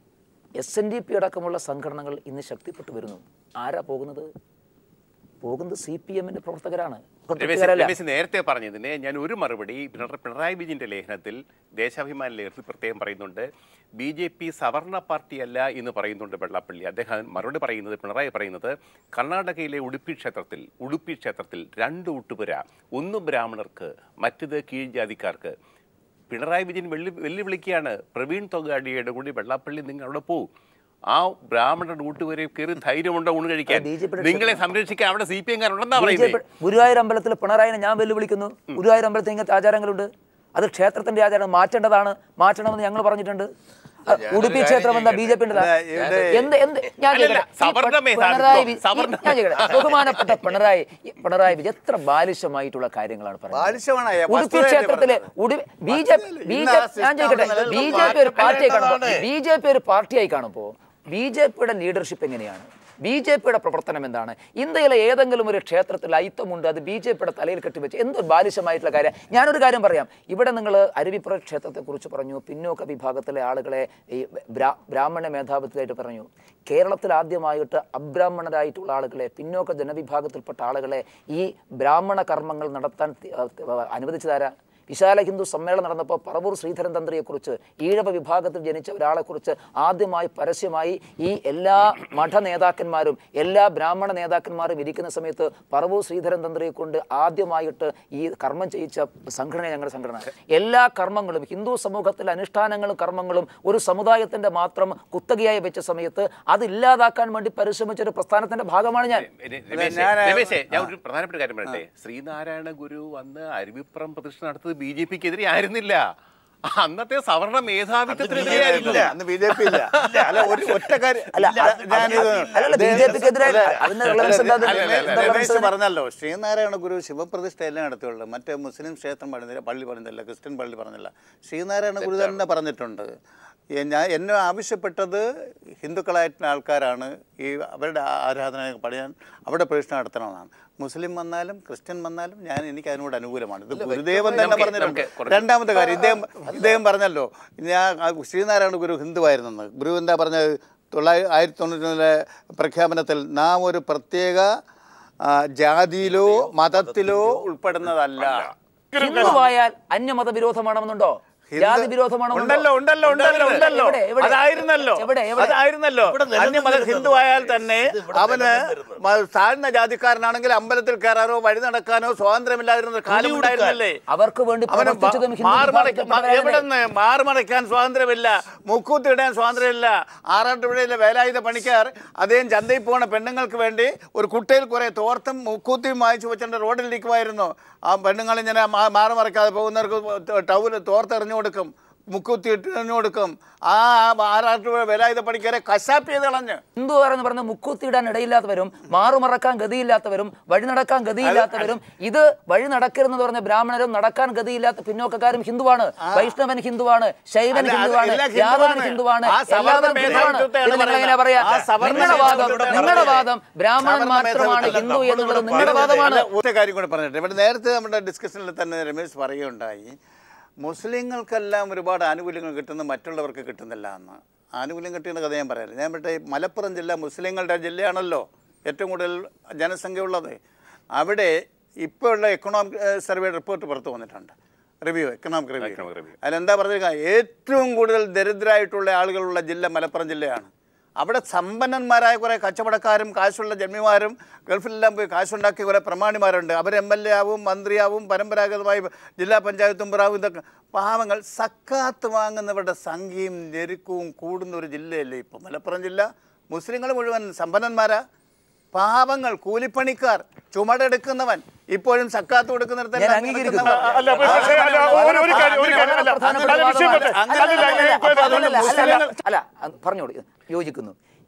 S5: എസ് എൻ ഡി പി അടക്കമുള്ള സംഘടനകൾ ഇന്ന് ശക്തിപ്പെട്ടു വരുന്നു ആരാ പോകുന്നത് പോകുന്നത് സി പി എമ്മിൻ്റെ പ്രവർത്തകരാണ്
S1: രമേശ്
S5: പ്രവർത്തകരല്ല.
S1: രമേശ് നേരത്തെ പറഞ്ഞതിന് ഞാൻ ഒരു മറുപടി പിണറ- പിണറായി വിജയന്റെ ലേഖനത്തിൽ ദേശാഭിമാന ലേഖനത്തിൽ പ്രത്യേകം പറയുന്നുണ്ട് ബി ജെ പി സവർണ പാർട്ടിയല്ല എന്ന് പറയുന്നുണ്ട് വെള്ളാപ്പള്ളി അദ്ദേഹം മറുപടി പറയുന്നത് പിണറായി പറയുന്നത് കർണാടകയിലെ ഉടുപ്പി ക്ഷേത്രത്തിൽ ഉടുപ്പി ക്ഷേത്രത്തിൽ രണ്ട് ഊട്ടുപുര ഒന്ന് ബ്രാഹ്മണർക്ക് മറ്റത് കീഴ്ജാതിക്കാർക്ക് പിണറായി വിജയൻ വെള്ളി വെല്ലുവിളിക്കുകയാണ് പ്രവീൺ തൊഗാഡിയുടെ കൂടി വെള്ളാപ്പള്ളി നിങ്ങൾ അവിടെ പോകും ആ ബ്രാഹ്മണരുടെ ഊട്ടുപുരയിൽ കയറി ധൈര്യമുണ്ടോ ഊണ് കഴിക്കാൻ
S5: അത് BJP യുടെ
S1: നിങ്ങളെ സംരക്ഷിക്കാൻ അവിടെ സി പി എംകാരുണ്ടെന്നാ
S5: ബി ജെ
S1: പറയുന്നത്
S5: പി ഗുരുവായൂർ അമ്പലത്തിൽ പിണറായിനെ ഞാൻ വെല്ലുവിളിക്കുന്നു ഗുരുവായൂർ അമ്പലത്തിൽ ഇങ്ങനത്തെ ആചാരങ്ങളുണ്ട് അത് ക്ഷേത്രത്തിന്റെ ആചാരം മാറ്റേണ്ടതാണ് മാറ്റണമെന്ന് ഞങ്ങൾ പറഞ്ഞിട്ടുണ്ട് അ, ഉടുപ്പി ക്ഷേത്രം എന്താ ബി ജെ പി എന്ത് എന്ത് ഞാൻ
S1: അല്ലല്ല,
S5: ചോദിക്കട്ടെ, ഈ
S1: സവർണ്ണ
S5: പി-
S1: മേധാവിത്വം,
S5: പിണറായി വി-
S1: സവർണ്ണ-
S5: ഞാൻ ചോദിക്കട്ടെ, ബഹുമാനപ്പെട്ട പിണറായി ഈ പിണറായി വിജയൻ എത്ര ബാലിശമായിട്ടുള്ള കാര്യങ്ങളാണ് പറയുന്നത്
S2: ബാലിശമാണ് അയ്യ,
S5: ഉടുപ്പി
S2: വസ്തുതയല്ലേ
S5: ക്ഷേത്രത്തിലെ
S2: പറഞ്ഞത്.
S5: ഉടുപ്പി ബി ജെ ബി
S2: ഇന്ന്
S5: ജെ
S2: ആ
S5: ഞാൻ ചോദിക്കട്ടെ
S2: system
S5: ബി
S2: നിലനിൽക്കുന്ന
S5: ജെ പി ഒരു പാർട്ടിയായി കാണുമ്പോൾ
S3: മാറ്റേണ്ടതാണ്.
S5: ബി ജെ പി ഒരു പാർട്ടിയായി കാണുമ്പോൾ ബി ജെ പിയുടെ ലീഡർഷിപ്പ് എങ്ങനെയാണ് ബി ജെ പിയുടെ പ്രവർത്തനം എന്താണ് ഇന്ത്യയിലെ ഏതെങ്കിലും ഒരു ക്ഷേത്രത്തിൽ അയിത്തമുണ്ട് അത് ബി ജെ പിയുടെ തലയിൽ കെട്ടിവെച്ച് എന്തൊരു ബാലിശമായിട്ടുള്ള കാര്യം ഞാനൊരു കാര്യം പറയാം ഇവിടെ നിങ്ങൾ അരുവിപ്പുറ ക്ഷേത്രത്തെക്കുറിച്ച് പറഞ്ഞു പിന്നോക്ക വിഭാഗത്തിലെ ആളുകളെ ഈ ബ്രാ- ബ്രാഹ്മണ മേധാവിത്വമായിട്ട് പറഞ്ഞു കേരളത്തിൽ ആദ്യമായിട്ട് അബ്രാഹ്മണരായിട്ടുള്ള ആളുകളെ പിന്നോക്ക ജനവിഭാഗത്തിൽപ്പെട്ട ആളുകളെ ഈ ബ്രാഹ്മണ കർമ്മങ്ങൾ നടത്താൻ തി- ആ, അനുവദിച്ചതാരാ വിശാല ഹിന്ദു സമ്മേളനം നടന്നപ്പോൾ പറവൂർ ശ്രീധരൻ തന്ത്രിയെക്കുറിച്ച് ഈഴവ വിഭാഗത്തിൽ ജനിച്ച ഒരാളെക്കുറിച്ച് ആദ്യമായി പരസ്യമായി ഈ എല്ലാ മഠ നേതാക്കന്മാരും എല്ലാ ബ്രാഹ്മണ നേതാക്കന്മാരും ഇരിക്കുന്ന സമയത്ത് പറവൂർ ശ്രീധരൻ തന്ത്രിയെ കൊണ്ട് ആദ്യമായിട്ട് ഈ കർമ്മം ചെയ്യിച്ച സംഘടന ഞങ്ങളുടെ സംഘടന എല്ലാ കർമ്മങ്ങളും ഹിന്ദു സമൂഹത്തിലെ അനുഷ്ഠാനങ്ങളും കർമ്മങ്ങളും ഒരു സമുദായത്തിന്റെ മാത്രം കുത്തകയായി വെച്ച സമയത്ത് അത് ഇല്ലാതാക്കാൻ വേണ്ടി പരിശ്രമിച്ച ഒരു പ്രസ്ഥാനത്തിന്റെ ഭാഗമാണ് ഞാൻ
S1: ര- രമേശേ,
S2: ഞാൻ-
S1: രമേശേ, ഞാൻ ഒരു പ്രധാനപ്പെട്ട കാര്യം പറയട്ടെ ശ്രീനാരായണ ഗുരു വന്ന് അരുവിപ്പുറം പ്രതിഷ്ഠ നടത്തത് ബി ജെ പിക്ക് എതിരെ ആയിരുന്നില്ല അന്നത്തെ സവർണ മേധാവിത്വത്തിനെതിരെയായിരുന്നു
S2: ഇല്ല അന്ന് ബി ജെ പി ഇല്ല അല്ല ഒരു ഒറ്റ കാര്യം
S5: അല്ല, അത്
S2: ഞാനിത്
S5: അല്ലല്ല, BJP-ക്കെതിരെ
S2: അല്ല,
S5: അതിന്റെ relevance എന്താ അത്?
S2: അല്ല, അല്ല,
S5: എന്താ
S2: രമേശ്
S5: relevance?
S2: പറഞ്ഞല്ലോ ശ്രീനാരായണ ഗുരു ശിവപ്രതിഷ്ഠ എല്ലാം നടത്തിയുള്ളൂ മറ്റേ മുസ്ലിം ക്ഷേത്രം പറഞ്ഞില്ല പള്ളി പറഞ്ഞില്ല ക്രിസ്ത്യൻ പള്ളി പറഞ്ഞില്ല ശ്രീനാരായണ ഗുരു തന്നെ പറഞ്ഞിട്ടുണ്ട് ഏ, ഞാൻ എന്നെ ആവശ്യപ്പെട്ടത് ഹിന്ദുക്കളായിട്ടുള്ള ആൾക്കാരാണ് ഈ അവരുടെ ആ- ആരാധന പണിയാൻ അവിടെ പ്രതിഷ്ഠ നടത്തണമെന്നാണ് മുസ്ലിം വന്നാലും ക്രിസ്ത്യൻ വന്നാലും ഞാൻ എനിക്ക് അതിനോട് അനുകൂലമാണ് ഇത് ഗുരുദേവൻ തന്നെ
S1: നമുക്ക്
S2: പറഞ്ഞിട്ടുണ്ട്
S1: നമുക്ക് കുറച്ച്
S2: രണ്ടാമത്തെ കാര്യം ഇദ്ദേഹം ഇദ്ദേഹം പറഞ്ഞല്ലോ ഞാൻ ആ ശ്രീനാരായണ ഗുരു ഹിന്ദുവായിരുന്നെന്ന് ഗുരു എന്താ പറഞ്ഞത് തൊള്ളായിരത്തി ആയിരത്തി തൊണ്ണൂറ്റിലെ പ്രഖ്യാപനത്തിൽ നാം ഒരു പ്രത്യേക ആ, ജാതിയിലോ മതത്തിലോ ഉൾപ്പെടുന്നതല്ല
S5: ഹിന്ദുവായാൽ അന്യമത വിരോധമാണെന്നുണ്ടോ
S2: ഹിന്ദു-
S5: ജാതി വിരോധമാണെന്നുണ്ടോ
S2: ഉണ്ടല്ലോ ഉണ്ടല്ലോ ഉണ്ടല്ലോ ഉണ്ടല്ലോ
S5: എവിടെ, എവിടെ?
S2: അതായിരുന്നല്ലോ
S5: എവിടെ, എവിടെ?
S2: അതായിരുന്നല്ലോ
S3: ഇവിടെ നിലനിന്നിരുന്നത്.
S2: അന്യമത ഹിന്ദു ആയാൽ തന്നെ
S3: ഇത് ഇവിടെ
S2: അവന്
S3: നിലനിന്നിരുന്നത്.
S2: മ- താഴ്ന്ന ജാതിക്കാരനാണെങ്കിൽ അമ്പലത്തിൽ കയറാനോ വഴി നടക്കാനോ സ്വാതന്ത്ര്യമില്ലാതിരുന്ന ഒരു കാലം
S3: തുണി
S2: ഉണ്ടായിരുന്നല്ലേ
S5: അവർക്ക് വേണ്ടി
S2: അവന്
S5: പ്രവർത്തിച്ചതും ഹിന്ദു
S2: മാറുമടയ്ക്ക
S5: വിഭാഗത്തിൽപ്പെട്ടവരല്ലേ?
S2: എവിടെ നിന്ന് മാറുമടയ്ക്കാൻ സ്വാതന്ത്ര്യമില്ല മുക്കൂത്ത് ഇടാൻ സ്വാതന്ത്ര്യമില്ല ആറാട്ടുപുഴയിലെ വേലായുധ പണിക്കാർ അദ്ദേഹം ചന്തയിൽ പോണ പെണ്ണുങ്ങൾക്ക് വേണ്ടി ഒരു കുട്ടയിൽ കുറെ തോർത്തും മുക്കൂത്തിയും വാങ്ങിച്ചു വെച്ചിട്ട് റോഡിൽ ഇരിക്കുമായിരുന്നു ആ പെണ്ണുങ്ങൾ ഇങ്ങനെ മാ- മാറുമറക്കാതെ പോകുന്നവർക്ക് ടൗല് തോർത്തെറിഞ്ഞു കൊടുക്കും മുക്കൂത്തി ഇട്ട് എറിഞ്ഞു കൊടുക്കും ആ ആറാട്ടുപുഴ വേലായുധ പണിക്കാരെ കശാപ്പ് ചെയ്ത് കളഞ്ഞ്
S5: ഹിന്ദു എന്ന് പറഞ്ഞ മുക്കൂത്തിയിടാൻ ഇടയില്ലാത്തവരും മാറുമറക്കാൻ ഗതിയില്ലാത്തവരും വഴി നടക്കാൻ ഗതിയില്ലാത്തവരും ഇത് വഴി നടക്കരുതെന്ന് പറഞ്ഞ ബ്രാഹ്മണരും നടക്കാൻ ഗതിയില്ലാത്ത പിന്നോക്കക്കാരും ഹിന്ദുവാണ് വൈഷ്ണവൻ ഹിന്ദുവാണ് ശൈവൻ
S2: അല്ല, അത്
S5: ഹിന്ദുവാണ്
S2: എല്ലാം
S5: യാദവൻ
S2: ഹിന്ദുവാണ്.
S5: ഹിന്ദുവാണ്
S2: ആ സവർണ്ണ
S5: എല്ലാവരും ഹിന്ദുവാണ്
S2: മേധാവിത്വത്തെയാണ്
S5: ഇത് നിങ്ങൾ എങ്ങനെ
S2: പറയുന്നത്.
S5: പറയാ
S2: ആ സവർണ്ണ
S5: നിങ്ങളുടെ വാദം
S2: മേധാവിത്വത്തെയാണ്
S5: നിങ്ങളുടെ
S2: പറയുന്നത്.
S5: വാദം ബ്രാഹ്മണൻ
S2: സവർണ്ണ
S5: മാത്രമാണ്
S2: മേധാവിത്വം
S5: ഹിന്ദു
S3: നമ്മളിവിടെ
S5: എന്നുള്ളത് നിങ്ങളുടെ
S3: പറയുന്നത്
S5: വാദമാണ്
S2: അല്ല, ഒറ്റ കാര്യം കൂടെ പറഞ്ഞിട്ട് ഇവിടെ നേരത്തെ നമ്മുടെ ഡിസ്കഷനിൽ തന്നെ രമേശ് പറയുകയുണ്ടായി മുസ്ലിങ്ങൾക്കെല്ലാം ഒരുപാട് ആനുകൂല്യങ്ങൾ കിട്ടുന്ന മറ്റുള്ളവർക്ക് കിട്ടുന്നില്ല എന്ന് ആനുകൂല്യം കിട്ടുന്ന കഥ ഞാൻ പറയാം ഞാൻ മറ്റേ മലപ്പുറം ജില്ല മുസ്ലിങ്ങളുടെ ജില്ലയാണല്ലോ ഏറ്റവും കൂടുതൽ ജനസംഖ്യ ഉള്ളത് അവിടെ ഇപ്പോൾ ഉള്ള എക്കണോമിക് സർവേ റിപ്പോർട്ട് പുറത്തു വന്നിട്ടുണ്ട് review economic review
S1: Economic review.
S2: അതിലെന്താ പറഞ്ഞിരിക്കുക ഏറ്റവും കൂടുതൽ ദരിദ്രരായിട്ടുള്ള ആളുകളുള്ള ജില്ല മലപ്പുറം ജില്ലയാണ് അവിടെ സമ്പന്നന്മാരായ കുറേ കച്ചവടക്കാരും കാശുള്ള ജന്മിമാരും ഗൾഫിലെല്ലാം പോയി കാശുണ്ടാക്കിയ കുറേ പ്രമാണിമാരുണ്ട് അവർ എം എൽ എ ആവും മന്ത്രിയാവും പരമ്പരാഗതമായി ജില്ലാ പഞ്ചായത്തും പുറാവും ഇതൊക്കെ പാവങ്ങൾ സക്കാത്ത് വാങ്ങുന്നവരുടെ സംഖ്യയും ഞെരുക്കവും കൂടുന്ന ഒരു ജില്ലയല്ലേ ഇപ്പോൾ മലപ്പുറം ജില്ല മുസ്ലിങ്ങൾ മുഴുവൻ സമ്പന്നന്മാരാ പാവങ്ങൾ കൂലിപ്പണിക്കാർ ചുമടെടുക്കുന്നവൻ ഇപ്പോഴും സക്കാത്ത് കൊടുക്കുന്നിടത്ത്
S5: ഞാൻ അംഗീകരിക്കുന്നു.
S4: അല്ല, അപ്പൊ പക്ഷേ അല്ല, ഒരു- ഒരു കാര്യം- ഒരു കാര്യം, അല്ല, അല്ല, വിഷയം പറ്റേ.
S2: അങ്ങനെ-
S4: അല്ലല്ല,
S2: അങ്ങനെ-
S4: ഇപ്പൊ
S2: അപ്പൊ
S4: അതുകൊണ്ട്
S2: അതുകൊണ്ട്
S5: അല്ല, അല്ല,
S4: മുസ്ലിങ്ങൾ-
S5: അല്ല അത് പറഞ്ഞോളൂ യോജിക്കുന്നു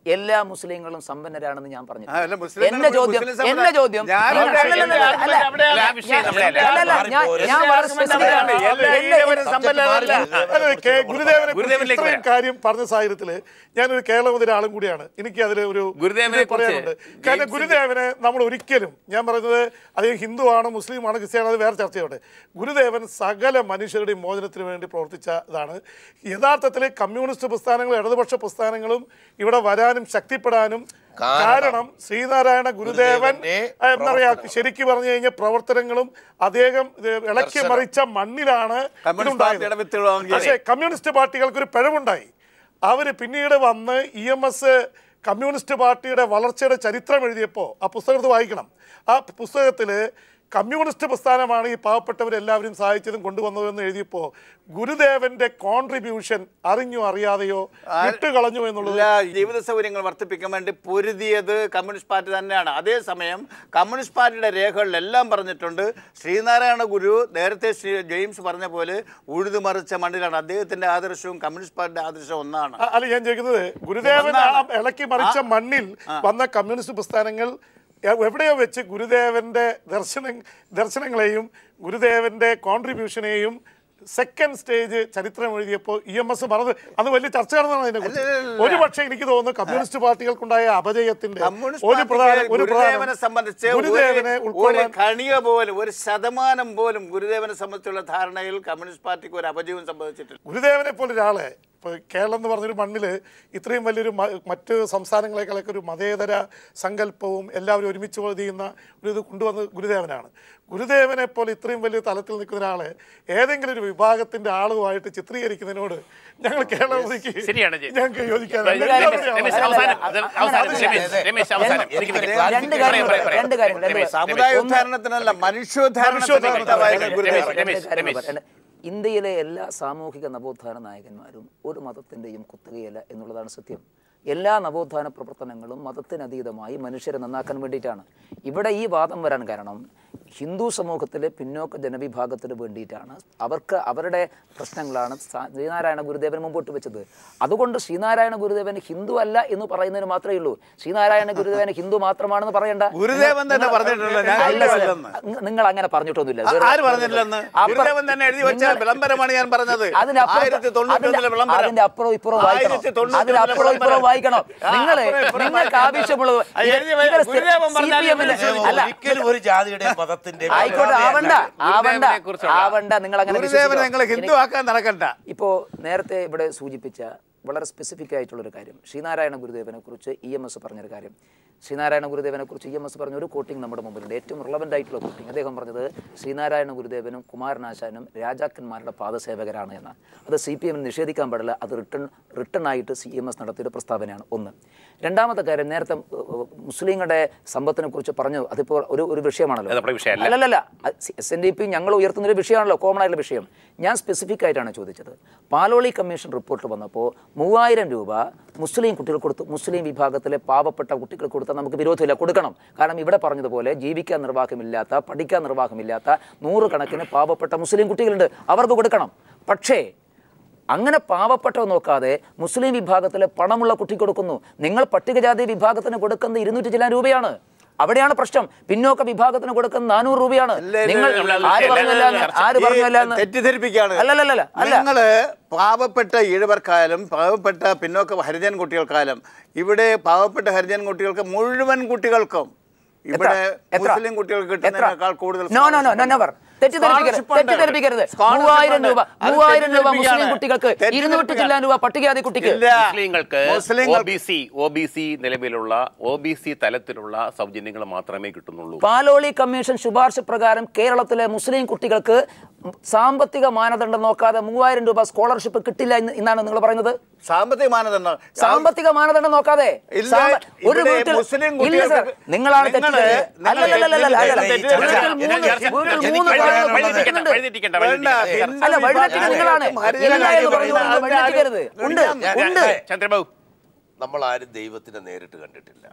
S5: എല്ലാ മുസ്ലിങ്ങളും സമ്പന്നരാണെന്ന് ഞാൻ പറഞ്ഞു
S2: ആ, അല്ല, മുസ്ലിങ്ങൾ
S5: എന്റെ ചോദ്യം
S2: മുസ്ലിം സമുദായം-
S5: എന്റെ ചോദ്യം
S2: ഞാൻ
S5: അല്ല,
S2: അവിടെ
S5: അല്ല, അല്ല, അല്ല, അല്ല,
S2: അവിടെയാണ്.
S1: ആ വിഷയം നമ്മുടെ അല്ല.
S5: അല്ല, അല്ല, ഞാൻ ഞാൻ വളരെ specific ആണ്.
S2: എല്ലാ
S5: എന്റെ-
S2: ഈഴവരും സമ്പന്നരല്ല.
S4: അതെ, കെ- ഗുരുദേവനെ കുറിച്ച്
S1: ഗുരുദേവനിലേക്ക്
S4: ഇത്രയും
S1: വരാം.
S4: കാര്യം പറഞ്ഞ സാഹചര്യത്തില് ഞാനൊരു കേരളത്തിലെ ആളും കൂടിയാണ് എനിക്ക് അതിൽ ഒരു
S1: ഗുരുദേവനെ
S4: ഇത് പറയാനുണ്ട്
S1: കുറിച്ച്
S4: കാരണം
S1: ജെയിംസിന്റെ-
S4: ഗുരുദേവനെ നമ്മൾ ഒരിക്കലും ഞാൻ പറയുന്നത് അദ്ദേഹം ഹിന്ദുവാണോ മുസ്ലിമാണോ ക്രിസ്ത്യാനോ അത് വേറെ ചർച്ചയോടെ ഗുരുദേവൻ സകല മനുഷ്യരുടെയും മോചനത്തിന് വേണ്ടി പ്രവർത്തിച്ച ഇതാണ് യഥാർത്ഥത്തിൽ കമ്മ്യൂണിസ്റ്റ് പ്രസ്ഥാനങ്ങളും ഇടതുപക്ഷ പ്രസ്ഥാനങ്ങളും ഇവിടെ വരാനും ശക്തിപ്പെടാനും കാരണം ശ്രീനാരായണ ഗുരുദേവൻ
S3: ഗുരുദേവന്റെ
S4: എന്നറിയാ ശരിക്കും പറഞ്ഞു കഴിഞ്ഞാൽ പ്രവർത്തനങ്ങളും അദ്ദേഹം ഇത് ഇളക്കി മറിച്ച മണ്ണിലാണ്
S2: കമ്മ്യൂണിസ്റ്റ്
S4: ഇതുണ്ടായത്.
S2: പാർട്ടിയുടെ വിത്തുകൾ വാങ്ങിയത്.
S4: പക്ഷേ കമ്മ്യൂണിസ്റ്റ് പാർട്ടികൾക്ക് ഒരു പിഴവുണ്ടായി അവർ പിന്നീട് വന്ന് ഇ എം എസ് കമ്മ്യൂണിസ്റ്റ് പാർട്ടിയുടെ വളർച്ചയുടെ ചരിത്രം എഴുതിയപ്പോൾ ആ പുസ്തകത്ത് വായിക്കണം ആ പുസ്തകത്തിൽ കമ്മ്യൂണിസ്റ്റ് പ്രസ്ഥാനമാണ് ഈ പാവപ്പെട്ടവരെല്ലാവരും സഹായിച്ചതും കൊണ്ടുവന്നതെന്ന് എഴുതിയപ്പോൾ ഗുരുദേവന്റെ കോൺട്രിബ്യൂഷൻ അറിഞ്ഞോ അറിയാതെയോ വിട്ടുകളഞ്ഞു എന്നുള്ളത്
S2: എല്ലാ ജീവിത സൗകര്യങ്ങൾ വർദ്ധിപ്പിക്കാൻ വേണ്ടി പൊരുതിയത് കമ്മ്യൂണിസ്റ്റ് പാർട്ടി തന്നെയാണ് അതേസമയം കമ്മ്യൂണിസ്റ്റ് പാർട്ടിയുടെ രേഖകളിലെല്ലാം പറഞ്ഞിട്ടുണ്ട് ശ്രീനാരായണ ഗുരു നേരത്തെ ശ്രീ ജെയിംസ് പറഞ്ഞ പോലെ ഉഴുതുമറിച്ച മണ്ണിലാണ് അദ്ദേഹത്തിന്റെ ആദർശവും കമ്മ്യൂണിസ്റ്റ് പാർട്ടിയുടെ ആദർശവും ഒന്നാണ്
S4: അ- അല്ല ഞാൻ ചോദിക്കുന്നത് ഗുരുദേവൻ ആ ഇളക്കി മറിച്ച മണ്ണിൽ വന്ന കമ്മ്യൂണിസ്റ്റ് പ്രസ്ഥാനങ്ങൾ എ- എവിടെയോ വെച്ച് ഗുരുദേവന്റെ ദർശന ദർശനങ്ങളെയും ഗുരുദേവന്റെ കോൺട്രിബ്യൂഷനെയും സെക്കൻഡ് സ്റ്റേജ് ചരിത്രം എഴുതിയപ്പോൾ ഇ എം എസ് പറഞ്ഞത് അത് വലിയ ചർച്ച നടന്നതാണ് അതിനെ
S2: അല്ലല്ലല്ല.
S4: ഒരു പക്ഷേ എനിക്ക് തോന്നുന്നു കമ്മ്യൂണിസ്റ്റ് പാർട്ടികൾക്കുണ്ടായ അപജയത്തിന്റെ
S2: കമ്മ്യൂണിസ്റ്റ്
S4: ഒരു പ്രധാന
S2: പാർട്ടിക്ക്
S4: ഒരു
S2: ഗുരുദേവനെ
S4: പ്രധാന
S2: സംബന്ധിച്ച്
S4: ഗുരുദേവനെ
S2: ഒരു- ഒരു
S4: ഉൾക്കൊള്ളാൻ
S2: കണിക പോലും ഒരു ശതമാനം പോലും ഗുരുദേവനെ സംബന്ധിച്ചുള്ള ധാരണയിൽ കമ്മ്യൂണിസ്റ്റ് പാർട്ടിക്ക് ഒരു അപജയവും സംഭവിച്ചിട്ടില്ല
S4: ഗുരുദേവനെ പോലെ ഒരാളെ ഇപ്പോൾ കേരളം എന്ന് പറഞ്ഞൊരു മണ്ണിൽ ഇത്രയും വലിയൊരു മ- മറ്റ് സംസ്ഥാനങ്ങളെക്കാളൊക്കെ ഒരു മതേതര സങ്കല്പവും എല്ലാവരും ഒരുമിച്ച് ചെയ്യുന്ന ഒരു ഇത് കൊണ്ടുവന്നത് ഗുരുദേവനാണ് ഗുരുദേവനെ പോലെ ഇത്രയും വലിയ തലത്തിൽ നിൽക്കുന്ന ഒരാളെ ഏതെങ്കിലും ഒരു വിഭാഗത്തിന്റെ ആളുമായിട്ട് ചിത്രീകരിക്കുന്നതിനോട് ഞങ്ങൾ കേരളത്തിലേക്ക്
S1: ശരിയാണ് ജെ.
S4: ഞങ്ങൾക്ക് യോജിക്കാൻ
S1: രമേശ്, രമേശ്, അവസാനം അത് അവസാനം രമേശ്, രമേശ്, അവസാനം എനിക്ക്
S5: രണ്ട്
S1: നിൽക്കാം.
S5: കാര്യങ്ങൾ
S1: പറയാം, പറയാം, പറയാം.
S5: രണ്ട് കാര്യങ്ങൾ രണ്ട്
S1: രമേശ്,
S2: സമുദായോദ്ധാരണത്തിനല്ല മനുഷ്യോദ്ധാരണത്തിന്
S1: മനുഷ്യോദ്ധാരണം.
S2: വ്യക്തമായ ഗുരുദേവൻ
S1: രമേശ്, രമേശ്,
S5: രണ്ട്
S1: രമേശ്.
S5: കാര്യങ്ങൾ. ഇന്ത്യയിലെ എല്ലാ സാമൂഹിക നവോത്ഥാന നായകന്മാരും ഒരു മതത്തിൻ്റെയും കുത്തകയല്ല എന്നുള്ളതാണ് സത്യം എല്ലാ നവോത്ഥാന പ്രവർത്തനങ്ങളും മതത്തിനതീതമായി മനുഷ്യരെ നന്നാക്കാൻ വേണ്ടിയിട്ടാണ് ഇവിടെ ഈ വാദം വരാൻ കാരണം ഹിന്ദു സമൂഹത്തിലെ പിന്നോക്ക ജനവിഭാഗത്തിന് വേണ്ടിയിട്ടാണ് അവർക്ക് അവരുടെ പ്രശ്നങ്ങളാണ് സാ- ശ്രീനാരായണ ഗുരുദേവൻ മുമ്പോട്ട് വെച്ചത് അതുകൊണ്ട് ശ്രീനാരായണ ഗുരുദേവൻ ഹിന്ദു അല്ല എന്ന് പറയുന്നതിന് മാത്രമേ ഉള്ളൂ ശ്രീനാരായണ ഗുരുദേവൻ ഹിന്ദു മാത്രമാണെന്ന് പറയണ്ട
S2: ഗുരുദേവൻ തന്നെ
S5: നിങ്ങൾ-
S2: പറഞ്ഞിട്ടുണ്ടല്ലോ, ഞാൻ
S5: അല്ല,
S2: ഹിന്ദുവല്ലെന്ന്.
S5: നി- നിങ്ങൾ അങ്ങനെ പറഞ്ഞിട്ടൊന്നുമില്ല
S2: ആ-
S5: വെറുതെ-
S2: ആര് പറഞ്ഞിട്ടില്ലെന്ന്
S5: അപ്പുറം-
S2: ഗുരുദേവൻ തന്നെ എഴുതി വെച്ച
S5: നിങ്ങൾ-
S2: വിളംബരമാണ് ഞാൻ പറഞ്ഞത്
S5: അതിനപ്പുറം-
S2: ആയിരത്തി തൊണ്ണൂറ്റൊന്നിലെ
S5: അതിന്റെ-
S2: വിളംബരം
S5: അതിന്റെ അപ്പുറം ഇപ്പുറം വായിക്കണം
S2: ആയിരത്തി തൊണ്ണൂറ്റൊന്നിലെ
S5: അതിനപ്പുറം ഇപ്പുറം
S2: വിളംബരം.
S5: വായിക്കണം
S2: ആ,
S5: നിങ്ങള്
S2: അപ്പുറം ഇപ്പുറം
S5: നിങ്ങൾക്ക്
S2: വായിക്കണം.
S5: ആവശ്യമുള്ളത്
S2: ആ, എഴുതി വെ-
S5: നിങ്ങൾ
S2: ഗുരുദേവൻ പറഞ്ഞാലും
S5: CPM ന്റെ-
S2: ഗുരുദേവൻ
S5: അല്ല
S3: ഒരിക്കലും ഒരു ജാതിയുടെ മതത്തിന്റെ
S5: ആയിക്കോട്ടെ ആവണ്ട ആവണ്ട
S1: ഗുരുദേവനെക്കുറിച്ചുള്ള-
S5: ആവണ്ട നിങ്ങൾ അങ്ങനെ
S2: ഗുരുദേവനെ നിങ്ങൾ ഹിന്ദു ആക്കാൻ നടക്കണ്ട
S5: ഇപ്പോൾ നേരത്തെ ഇവിടെ സൂചിപ്പിച്ച വളരെ സ്പെസിഫിക് ആയിട്ടുള്ളൊരു കാര്യം ശ്രീനാരായണ ഗുരുദേവനെ കുറിച്ച് ഇ എം എസ് പറഞ്ഞൊരു കാര്യം ശ്രീനാരായണ ഗുരുദേവനെ കുറിച്ച് ഇ എം എസ് പറഞ്ഞ ഒരു കോട്ടിംഗ് നമ്മുടെ മുമ്പിലുണ്ട് ഏറ്റവും റിലവൻ്റ് ആയിട്ടുള്ള കോട്ടിംഗ് അദ്ദേഹം പറഞ്ഞത് ശ്രീനാരായണ ഗുരുദേവനും കുമാരനാശാനും രാജാക്കന്മാരുടെ പാദസേവകരാണ് എന്നാണ് അത് സി പി എമ്മിന് നിഷേധിക്കാൻ പാടില്ല അത് റിട്ടേൺ റിട്ടേൺ ആയിട്ട് സി എം എസ് നടത്തിയൊരു പ്രസ്താവനയാണ് ഒന്ന് രണ്ടാമത്തെ കാര്യം നേരത്തെ ഏഹ്, ഏഹ്, മുസ്ലിങ്ങളുടെ സമ്പത്തിനെ കുറിച്ച് പറഞ്ഞു അതിപ്പോൾ ഒരു ഒരു വിഷയമാണല്ലോ
S1: അത് നമ്മുടെ വിഷയമല്ല.
S5: അല്ലല്ല എസ് എൻ ഡി പി ഞങ്ങൾ ഉയർത്തുന്ന ഒരു വിഷയമാണല്ലോ കോമൺ ആയിട്ടുള്ള വിഷയം ഞാൻ സ്പെസിഫിക് ആയിട്ടാണ് ചോദിച്ചത് പാലോളി കമ്മീഷൻ റിപ്പോർട്ട് വന്നപ്പോൾ മൂവായിരം രൂപ മുസ്ലിം കുട്ടികൾ കൊടുത്തു മുസ്ലിം വിഭാഗത്തിലെ പാവപ്പെട്ട കുട്ടികൾ കൊടുത്താൽ നമുക്ക് വിരോധമില്ല കൊടുക്കണം കാരണം ഇവിടെ പറഞ്ഞതുപോലെ ജീവിക്കാൻ നിർവാഹമില്ലാത്ത പഠിക്കാൻ നിർവാഹമില്ലാത്ത നൂറുകണക്കിന് പാവപ്പെട്ട മുസ്ലിം കുട്ടികളുണ്ട് അവർക്ക് കൊടുക്കണം പക്ഷേ അങ്ങനെ പാവപ്പെട്ടവ നോക്കാതെ മുസ്ലിം വിഭാഗത്തിലെ പണമുള്ള കുട്ടിക്ക് കൊടുക്കുന്നു നിങ്ങൾ പട്ടികജാതി വിഭാഗത്തിന് കൊടുക്കുന്ന ഇരുന്നൂറ്റി ചില രൂപയാണ് അവിടെയാണ് പ്രശ്നം പിന്നോക്ക വിഭാഗത്തിന് കൊടുക്കുന്ന നാനൂറ് രൂപയാണ്
S2: ഇല്ല, ഇല്ല,
S5: നിങ്ങൾ
S2: ഇല്ല, ഇല്ല,
S5: ആര്
S1: ഇല്ല,
S5: പറഞ്ഞല്ല
S1: ഇല്ല,
S5: ആര് പറഞ്ഞല്ല
S2: ഈ തെറ്റിദ്ധരിപ്പിക്കുകയാണ്
S5: അല്ലല്ലല്ല അല്ല
S2: നിങ്ങള് പാവപ്പെട്ട ഈഴവർക്കായാലും പാവപ്പെട്ട പിന്നോക്ക ഹരിജൻ കുട്ടികൾക്കായാലും ഇവിടെ പാവപ്പെട്ട ഹരിജൻ കുട്ടികൾക്ക് മുഴുവൻ കുട്ടികൾക്കും ഇവിടെ
S5: എത്ര?
S2: മുസ്ലിം കുട്ടികൾക്ക് കിട്ടുന്നതിനേക്കാൾ കൂടുതൽ
S5: no no no
S2: scholarship
S5: never തെറ്റിദ്ധരിപ്പിക്കരുത്
S2: Scholarship ഉണ്ട്.
S5: തെറ്റിദ്ധരിപ്പിക്കരുത്
S2: Scholarship
S5: മൂവായിരം
S2: ഉണ്ട്.
S5: രൂപ
S2: അത്
S5: മൂവായിരം രൂപ മുസ്ലിം
S2: തെറ്റിദ്ധരിപ്പിക്കുകയാണ്.
S5: കുട്ടികൾക്ക് ഇരുന്നൂറ്റി ചില്ലാൻ രൂപ പട്ടികജാതി കുട്ടിക്ക്
S2: ഇല്ല.
S1: മുസ്ലിങ്ങൾക്ക് ഒ
S2: മുസ്ലിങ്ങൾ
S1: B C O B C നിലവിലുള്ള ഒ ബി സി തലത്തിലുള്ള സൗജന്യങ്ങൾ മാത്രമേ കിട്ടുന്നുള്ളൂ
S5: പാലോളി കമ്മീഷൻ ശുപാർശ പ്രകാരം കേരളത്തിലെ മുസ്ലിം കുട്ടികൾക്ക് സാമ്പത്തിക മാനദണ്ഡം നോക്കാതെ മൂവായിരം രൂപ സ്കോളർഷിപ്പ് കിട്ടില്ല എന്ന് എന്നാണ് നിങ്ങൾ പറയുന്നത്
S2: സാമ്പത്തിക മാനദണ്ഡം
S5: സാമ്പത്തിക മാനദണ്ഡം നോക്കാതെ
S2: ഇല്ല,
S5: സാമ്പ- ഒരു
S2: ഇവിടെ
S5: വീട്ടിൽ
S2: മുസ്ലിം
S5: ഇല്ല സർ
S2: കുട്ടികൾക്ക്
S5: നിങ്ങളാണ്
S2: നിങ്ങള്
S5: തെറ്റിദ്ധരിച്ചത്.
S2: നിങ്ങള്
S5: അല്ലല്ലല്ലല്ല, അല്ലല്ല.
S2: തെറ്റിദ്ധരിച്ചത്.
S5: വീട്ടിൽ മൂന്ന്
S3: ഞാൻ-
S5: വീട്ടിൽ
S3: ഞാൻ-
S5: മൂന്ന്
S3: ഞാൻ-
S5: പേരുകൾ
S3: ഞാൻ-
S5: വഴിതെറ്റിക്കുന്നുണ്ട്.
S1: വഴിതെറ്റിക്കണ്ട,
S2: വേണ്ട,
S1: വഴിതെറ്റിക്കണ്ട.
S2: ഹിന്ദു
S5: അല്ല വഴിതെറ്റിക്കുന്നത് നിങ്ങളാണ്
S2: ഹരിജന
S5: ഇല്ല എന്ന്
S2: കാര്യം
S5: പറഞ്ഞു
S2: പറയുന്നത്
S5: വഴിതെറ്റിക്കരുത് ഉണ്ട്
S2: ഞാൻ-
S5: ഉണ്ട്
S1: ചന്ദ്രബാബു
S3: നമ്മൾ ആരും ദൈവത്തിനെ നേരിട്ട് കണ്ടിട്ടില്ല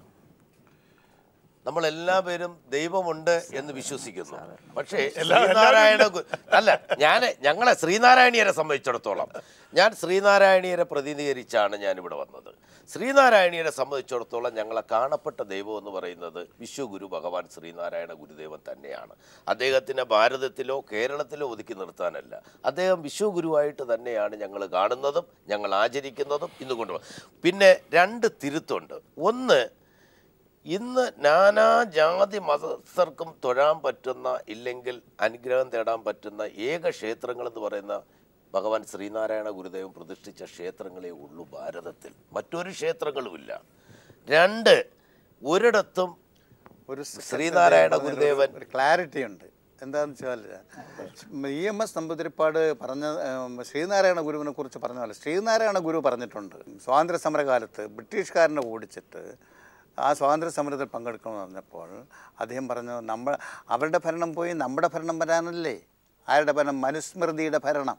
S3: നമ്മൾ എല്ലാവരും ദൈവമുണ്ട് എന്ന് വിശ്വസിക്കുന്നു പക്ഷേ ശ്രീനാരായണ ഗു- അല്ല ഞാൻ ഞങ്ങളെ ശ്രീനാരായണീയരെ സംബന്ധിച്ചിടത്തോളം ഞാൻ ശ്രീനാരായണീയരെ പ്രതിനിധീകരിച്ചാണ് ഞാൻ ഇവിടെ വന്നത് ശ്രീനാരായണീയനെ സംബന്ധിച്ചിടത്തോളം ഞങ്ങളെ കാണപ്പെട്ട ദൈവം എന്ന് പറയുന്നത് വിശ്വഗുരു ഭഗവാൻ ശ്രീനാരായണ ഗുരുദേവൻ തന്നെയാണ് അദ്ദേഹത്തിനെ ഭാരതത്തിലോ കേരളത്തിലോ ഒതുക്കി നിർത്താനല്ല അദ്ദേഹം വിശ്വഗുരുവായിട്ട് തന്നെയാണ് ഞങ്ങൾ കാണുന്നതും ഞങ്ങൾ ആചരിക്കുന്നതും ഇന്ന് കൊണ്ടുപോകും പിന്നെ രണ്ട് തിരുത്തുണ്ട് ഒന്ന് ഇന്ന് നാനാ ജാതി മതസ്ഥർക്കും തൊഴാൻ പറ്റുന്ന ഇല്ലെങ്കിൽ അനുഗ്രഹം തേടാൻ പറ്റുന്ന ഏക ക്ഷേത്രങ്ങൾ എന്ന് പറയുന്ന ഭഗവാൻ ശ്രീനാരായണ ഗുരുദേവൻ പ്രതിഷ്ഠിച്ച ക്ഷേത്രങ്ങളേ ഉള്ളൂ ഭാരതത്തിൽ മറ്റൊരു ക്ഷേത്രങ്ങളുമില്ല രണ്ട് ഒരിടത്തും
S2: ഒരു
S3: ശ്രീനാരായണ ഗുരുദേവൻ
S2: ഒരു ക്ലാരിറ്റി ഉണ്ട് എന്താണെന്ന് വെച്ചാൽ ഇ എം എസ് നമ്പൂതിരിപ്പാട് പറഞ്ഞ ഉം, ശ്രീനാരായണ ഗുരുവിനെ കുറിച്ച് പറഞ്ഞ പോലെ ശ്രീനാരായണ ഗുരു പറഞ്ഞിട്ടുണ്ട് സ്വാതന്ത്ര്യ സമരകാലത്ത് ബ്രിട്ടീഷുകാരനെ ഓടിച്ചിട്ട് ആ സ്വാതന്ത്ര്യ സമരത്തിൽ പങ്കെടുക്കണമെന്ന് പറഞ്ഞപ്പോൾ അദ്ദേഹം പറഞ്ഞു നമ്മൾ അവരുടെ ഭരണം പോയി നമ്മുടെ ഭരണം വരാനല്ലേ ആരുടെ ഭരണം മനുസ്മൃതിയുടെ ഭരണം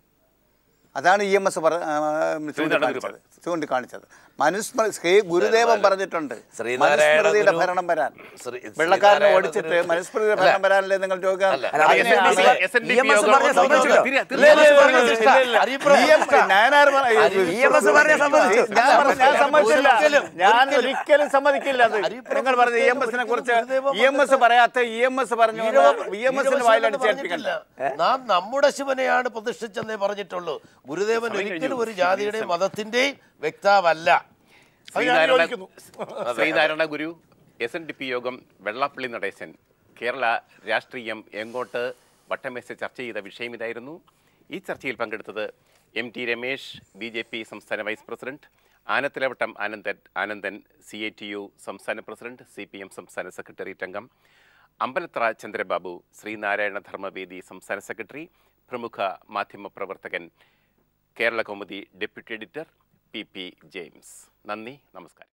S2: അതാണ് ഇ എം എസ് ചൂണ്ടിക്കാണിച്ചത് ചൂണ്ടിക്കാണിച്ചത് മനുസ്മൃതി ശ്രീ ഗുരുദേവൻ പറഞ്ഞിട്ടുണ്ട്
S3: ശ്രീനാരായണ
S2: മനുസ്മൃതിയുടെ
S3: ഗുരു-
S2: ഭരണം വരാൻ
S3: ശ്രീ-
S2: വെള്ളക്കാരനെ
S3: ശ്രീനാരായണ
S2: ഓടിച്ചിട്ട്
S3: ഗുരു-
S2: മനുസ്മൃതിയുടെ ഭരണം വരാനല്ലേ നിങ്ങൾ ചോദിക്കാൻ
S3: അല്ല.
S5: അല്ല,
S1: അത്
S5: SNDP
S1: SNDP
S5: SNDP
S1: യോഗം
S5: യോഗം പറഞ്ഞ സമ്മതിച്ചില്ല.
S1: തിരി- തിരി-
S2: ഇല്ല, ഇല്ല, ഇല്ല,
S5: പറഞ്ഞ
S2: ഇല്ല,
S5: ശിക്ഷ.
S2: ഇല്ല, ഇല്ല.
S3: അരിപ്ര-
S2: ഇ എം ഞാനാര് പറ-
S5: ഇ എം എസ് പറഞ്ഞ സമ്മതിച്ചു.
S2: ഞാൻ പറഞ്ഞ- ഞാൻ സമ്മതിച്ചില്ല
S3: ഒരിക്കലും,
S2: ഞാൻ
S3: ഒരിക്കലും.
S2: ഒരിക്കലും സമ്മതിക്കില്ല അത്
S3: അരിപ്ര
S2: നിങ്ങൾ പറഞ്ഞ ഇ എം എസിനെ കുറിച്ച്
S3: ഗുരുദേവൻ
S2: ഇ എം എസ് പറയാത്ത ഇ എം എസ് പറഞ്ഞു ഇ എം എസിന് വായിലടിച്ചേൽപ്പിക്കണ്ട
S3: നാം നമ്മുടെ ശിവനെയാണ് പ്രതിഷ്ഠിച്ചെന്നേ പറഞ്ഞിട്ടുള്ളൂ ഗുരുദേവൻ ഒരിക്കലും ഒരു ജാതിയുടെയും മതത്തിന്റെയും വ്യക്താവല്ല
S1: ശ്രീനാരായണ
S4: യോജിക്കുന്നു.
S1: Sreenarayana Guru S N D P Yogam Vellappally Natesan Kerala രാഷ്ട്രീയം എങ്ങോട്ട് വട്ടമേശ ചർച്ച ചെയ്ത വിഷയം ഇതായിരുന്നു ഈ ചർച്ചയിൽ പങ്കെടുത്തത് M T Ramesh B J P സംസ്ഥാന vice president Anathalavattam Anandan Anandan C A T U സംസ്ഥാന പ്രസിഡന്റ് സി പി എം സംസ്ഥാന സെക്രട്ടേറിയറ്റ് അംഗം അമ്പലത്ര ചന്ദ്രബാബു ശ്രീനാരായണ ധർമ്മവേദി സംസ്ഥാന സെക്രട്ടറി പ്രമുഖ മാധ്യമപ്രവർത്തകൻ Kerala Kaumudi deputy editor P P James നന്ദി നമസ്കാരം